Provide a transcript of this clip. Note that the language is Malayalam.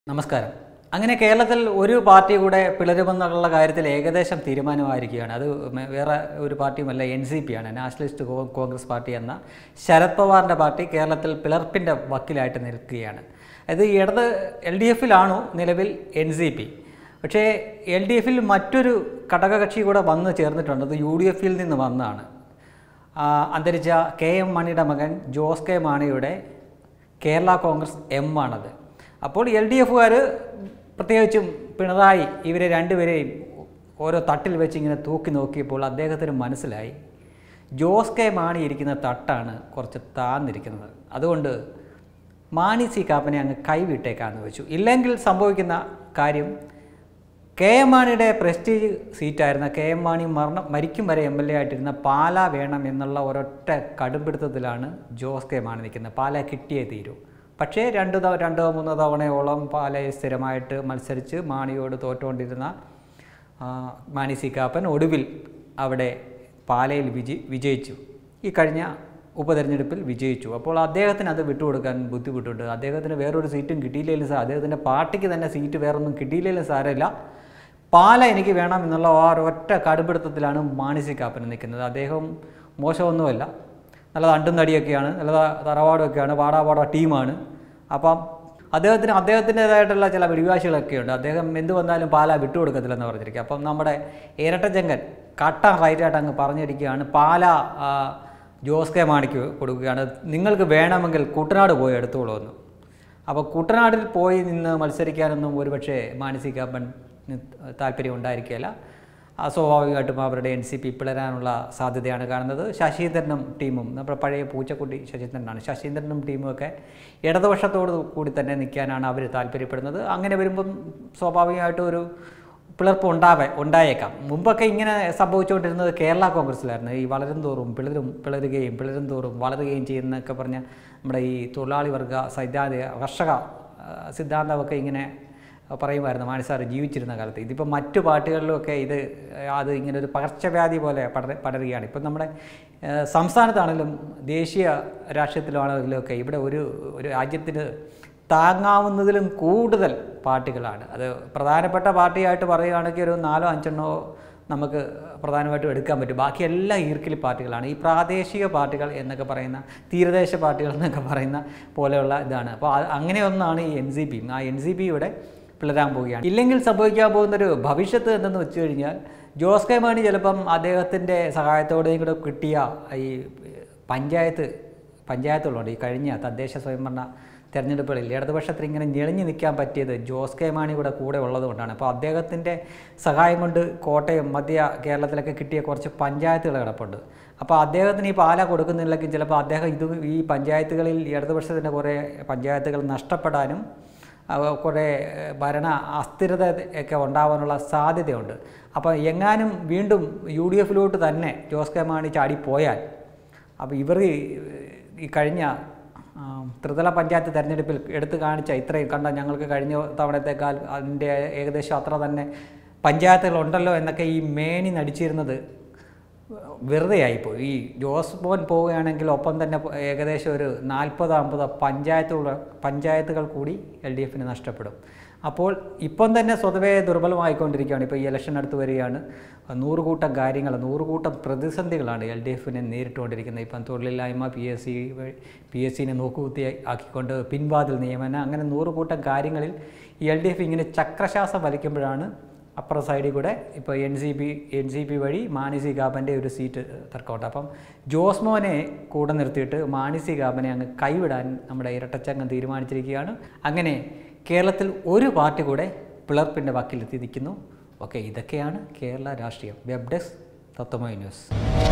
നമസ്കാരം അങ്ങനെ കേരളത്തിൽ ഒരു പാർട്ടി കൂടെ പിളരുമെന്നുള്ള കാര്യത്തിൽ ഏകദേശം തീരുമാനമായിരിക്കുകയാണ് അത് മെ- വേറെ ഒരു പാർട്ടിയുമല്ല എൻ സി പി ആണ് നാഷണലിസ്റ്റ് കോ- കോൺഗ്രസ് പാർട്ടി എന്ന ശരത് പവാറിൻ്റെ പാർട്ടി കേരളത്തിൽ പിളർപ്പിൻ്റെ വക്കിലായിട്ട് നിൽക്കുകയാണ് ഇത് ഇടത് എൽ ഡി എഫിലാണു നിലവിൽ എൻ സി പി പക്ഷേ എൽ ഡി എഫിൽ മറ്റൊരു ഘടകകക്ഷി കൂടെ വന്ന് ചേർന്നിട്ടുണ്ട് അത് യു ഡി എഫിൽ നിന്ന് വന്നതാണ് ആ, അന്തരിച്ച കെ എം മണിയുടെ മകൻ ജോസ് കെ മാണിയുടെ കേരള കോൺഗ്രസ് എം ആണത് അപ്പോൾ എൽ ഡി എഫുകാർ പ്രത്യേകിച്ചും പിണറായി ഇവരെ രണ്ടുപേരെയും ഓരോ തട്ടിൽ വെച്ച് ഇങ്ങനെ തൂക്കി നോക്കിയപ്പോൾ അദ്ദേഹത്തിന് മനസ്സിലായി ജോസ് കെ മാണി ഇരിക്കുന്ന തട്ടാണ് കുറച്ച് താന്നിരിക്കുന്നത് അതുകൊണ്ട് മാണി സി കാപ്പനെ അങ്ങ് കൈവിട്ടേക്കാന്ന് വെച്ചു ഇല്ലെങ്കിൽ സംഭവിക്കുന്ന കാര്യം കെ എം മാണിയുടെ പ്രസ്റ്റീജ് സീറ്റായിരുന്ന കെ എം മാണി മരണം മരിക്കും വരെ എം എൽ എ ആയിട്ടിരുന്ന പാല വേണം എന്നുള്ള ഒരൊറ്റ കടുംപിടുത്തത്തിലാണ് ജോസ് കെ മാണി നിൽക്കുന്നത് പാല കിട്ടിയേ തീരൂ പക്ഷേ രണ്ട് തവ രണ്ടോ മൂന്നോ തവണയോളം പാലയിൽ സ്ഥിരമായിട്ട് മത്സരിച്ച് മാണിയോട് തോറ്റുകൊണ്ടിരുന്ന ആ, മാണി സി കാപ്പൻ ഒടുവിൽ അവിടെ പാലയിൽ വിജയി വിജയിച്ചു ഈ കഴിഞ്ഞ ഉപതെരഞ്ഞെടുപ്പിൽ വിജയിച്ചു അപ്പോൾ അദ്ദേഹത്തിന് അത് വിട്ടുകൊടുക്കാൻ ബുദ്ധിമുട്ടുണ്ട് അദ്ദേഹത്തിന് വേറൊരു സീറ്റും കിട്ടിയില്ലെങ്കിലും സാർ അദ്ദേഹത്തിൻ്റെ പാർട്ടിക്ക് തന്നെ സീറ്റ് വേറൊന്നും കിട്ടിയില്ലെങ്കിലും സാരമില്ല പാല എനിക്ക് വേണം എന്നുള്ള ആ ഒരൊറ്റ കടുപിടുത്തത്തിലാണ് മാണി സി കാപ്പൻ നിൽക്കുന്നത് അദ്ദേഹം മോശമൊന്നുമല്ല നല്ല തണ്ടും തടിയൊക്കെയാണ് നല്ല ത- തറവാടൊക്കെയാണ് പാടാ പാടാ ടീമാണ് അപ്പം അദ്ദേഹത്തിന് അദ്ദേഹത്തിൻ്റെതായിട്ടുള്ള ചില പിടിവാശികളൊക്കെ ഉണ്ട് അദ്ദേഹം എന്ത് വന്നാലും പാല വിട്ടുകൊടുക്കത്തില്ലെന്ന് പറഞ്ഞിരിക്കുക അപ്പം നമ്മുടെ ഇരട്ടച്ചങ്കൻ കട്ട റൈറ്റായിട്ട് അങ്ങ് പറഞ്ഞിരിക്കുകയാണ് പാല ആ, ജോസ് കെ മാണിക്ക് കൊടുക്കുകയാണ് നിങ്ങൾക്ക് വേണമെങ്കിൽ കുട്ടനാട് പോയി എടുത്തോളൂ എന്ന് അപ്പോൾ കുട്ടനാടിൽ പോയി നിന്ന് മത്സരിക്കാനൊന്നും ഒരുപക്ഷെ മാനസികാപ്പൻ താല്പര്യം ഉണ്ടായിരിക്കുകയില്ല ആ സ്വാഭാവികമായിട്ടും അവരുടെ എൻ സി പി പിളരാനുള്ള സാധ്യതയാണ് കാണുന്നത് ശശീന്ദ്രനും ടീമും നമ്മുടെ പഴയ പൂച്ചക്കുട്ടി ശശീന്ദ്രനാണ് ശശീന്ദ്രനും ടീമും ഒക്കെ ഇടതുപക്ഷത്തോട് കൂടി തന്നെ നിൽക്കാനാണ് അവർ താല്പര്യപ്പെടുന്നത് അങ്ങനെ വരുമ്പം സ്വാഭാവികമായിട്ടും ഒരു പിളർപ്പ് ഉണ്ടാവേ ഉണ്ടായേക്കാം മുമ്പൊക്കെ ഇങ്ങനെ സംഭവിച്ചുകൊണ്ടിരുന്നത് കേരള കോൺഗ്രസ്സിലായിരുന്നു ഈ വളരും തോറും പിളരും പിളരുകയും പിളരും തോറും വളരുകയും ചെയ്യുന്നൊക്കെ പറഞ്ഞ നമ്മുടെ ഈ തൊഴിലാളി വർഗ സൈദ്ധാന്തിക കർഷക ആ, സിദ്ധാന്തമൊക്കെ ഇങ്ങനെ പറയുമായിരുന്നു മാണി സാറ് ജീവിച്ചിരുന്ന കാലത്ത് ഇതിപ്പോൾ മറ്റു പാർട്ടികളിലുമൊക്കെ ഇത് അത് ഇങ്ങനെ ഒരു പകർച്ചവ്യാധി പോലെ പടര പടരുകയാണ് ഇപ്പം നമ്മുടെ ഏഹ്, സംസ്ഥാനത്താണെങ്കിലും ദേശീയ രാഷ്ട്രീയത്തിലാണെങ്കിലും ഒക്കെ ഇവിടെ ഒരു ഒരു രാജ്യത്തിന് താങ്ങാവുന്നതിലും കൂടുതൽ പാർട്ടികളാണ് അത് പ്രധാനപ്പെട്ട പാർട്ടിയായിട്ട് പറയുകയാണെങ്കിൽ ഒരു നാലോ അഞ്ചെണ്ണോ നമുക്ക് പ്രധാനമായിട്ടും എടുക്കാൻ പറ്റും ബാക്കി എല്ലാം ഈർക്കിലി പാർട്ടികളാണ് ഈ പ്രാദേശിക പാർട്ടികൾ എന്നൊക്കെ പറയുന്ന തീരദേശ പാർട്ടികൾ എന്നൊക്കെ പറയുന്ന പോലെയുള്ള ഇതാണ് അപ്പോൾ അത് അങ്ങനെ ഒന്നാണ് ഈ എൻ സി പി ആ എൻ സി പിയുടെ പിളരാൻ പോവുകയാണ് ഇല്ലെങ്കിൽ സംഭവിക്കാൻ പോകുന്നൊരു ഭവിഷ്യത്ത് എന്തെന്ന് വെച്ച് കഴിഞ്ഞാൽ ജോസ് കെ മാണി ചിലപ്പം അദ്ദേഹത്തിൻ്റെ സഹായത്തോടെയും കൂടെ കിട്ടിയ ഈ പഞ്ചായത്ത് പഞ്ചായത്തുകളുണ്ട് ഈ കഴിഞ്ഞ തദ്ദേശ സ്വയംഭരണ തെരഞ്ഞെടുപ്പുകളിൽ ഇടതുപക്ഷത്തിൽ ഇങ്ങനെ ഞെളിഞ്ഞു നിൽക്കാൻ പറ്റിയത് ജോസ് കെ മാണി കൂടെ കൂടെ ഉള്ളതുകൊണ്ടാണ് അപ്പോൾ അദ്ദേഹത്തിൻ്റെ സഹായം കൊണ്ട് കോട്ടയം മധ്യ കേരളത്തിലൊക്കെ കിട്ടിയ കുറച്ച് പഞ്ചായത്തുകൾ കിടപ്പുണ്ട് അപ്പോൾ അദ്ദേഹത്തിന് ഈ പാല കൊടുക്കുന്നില്ലെങ്കിൽ ചിലപ്പോൾ അദ്ദേഹം ഇത് ഈ പഞ്ചായത്തുകളിൽ ഇടതുപക്ഷത്തിൻ്റെ കുറേ പഞ്ചായത്തുകൾ നഷ്ടപ്പെടാനും അവ കുറേ ഏഹ്, ഭരണ അസ്ഥിരത ഒക്കെ ഉണ്ടാവാനുള്ള സാധ്യതയുണ്ട് അപ്പോൾ എങ്ങാനും വീണ്ടും യു ഡി എഫിലോട്ട് തന്നെ ജോസ് കെ മാണി ചാടിപ്പോയാൽ അപ്പോൾ ഇവർ ഈ കഴിഞ്ഞ ആ, ത്രിതല പഞ്ചായത്ത് തെരഞ്ഞെടുപ്പിൽ എടുത്തു കാണിച്ച ഇത്രയും കണ്ട ഞങ്ങൾക്ക് കഴിഞ്ഞ തവണത്തേക്കാൾ അതിൻ്റെ ഏകദേശം അത്ര തന്നെ പഞ്ചായത്തുകളുണ്ടല്ലോ എന്നൊക്കെ ഈ മേനി നടിച്ചിരുന്നത് വെറുതെ ആയിപ്പോയി ഈ ജോസ് മോൻ പോവുകയാണെങ്കിൽ ഒപ്പം തന്നെ പോ- ഏകദേശം ഒരു നാൽപ്പത് അമ്പത് പഞ്ചായത്തുകൾ പഞ്ചായത്തുകൾ കൂടി എൽ ഡി എഫിന് നഷ്ടപ്പെടും അപ്പോൾ ഇപ്പം തന്നെ സ്വതവേ ദുർബലമായിക്കൊണ്ടിരിക്കുകയാണ് ഇപ്പോൾ ഈ ഇലക്ഷൻ അടുത്ത് വരികയാണ് നൂറുകൂട്ടം കാര്യങ്ങൾ നൂറുകൂട്ടം പ്രതിസന്ധികളാണ് എൽ ഡി എഫിനെ നേരിട്ടുകൊണ്ടിരിക്കുന്നത് ഇപ്പം തൊഴിലില്ലായ്മ P S C P S സിനെ നോക്കുകുത്തി ആക്കിക്കൊണ്ട് പിൻവാതിൽ നിയമനം അങ്ങനെ നൂറുകൂട്ടം കാര്യങ്ങളിൽ ഈ എൽ ഡി എഫ് ഇങ്ങനെ ചക്രശ്വാസം വലിക്കുമ്പോഴാണ് അപ്പുറ സൈഡിൽ കൂടെ ഇപ്പോൾ N C P N C P വഴി മാണിസി കാപ്പൻ്റെ ഒരു സീറ്റ് തർക്കമുണ്ട് അപ്പം ജോസ്മോനെ കൂടെ നിർത്തിയിട്ട് മാണിസി കാപ്പനെ അങ്ങ് കൈവിടാൻ നമ്മുടെ ഇരട്ടച്ചങ്ങം തീരുമാനിച്ചിരിക്കുകയാണ് അങ്ങനെ കേരളത്തിൽ ഒരു പാർട്ടി കൂടെ പിളർപ്പിൻ്റെ വക്കിലെത്തി നിൽക്കുന്നു ഓക്കെ ഇതൊക്കെയാണ് കേരള രാഷ്ട്രീയം വെബ് ഡെസ്ക് തത്വമൈ ന്യൂസ്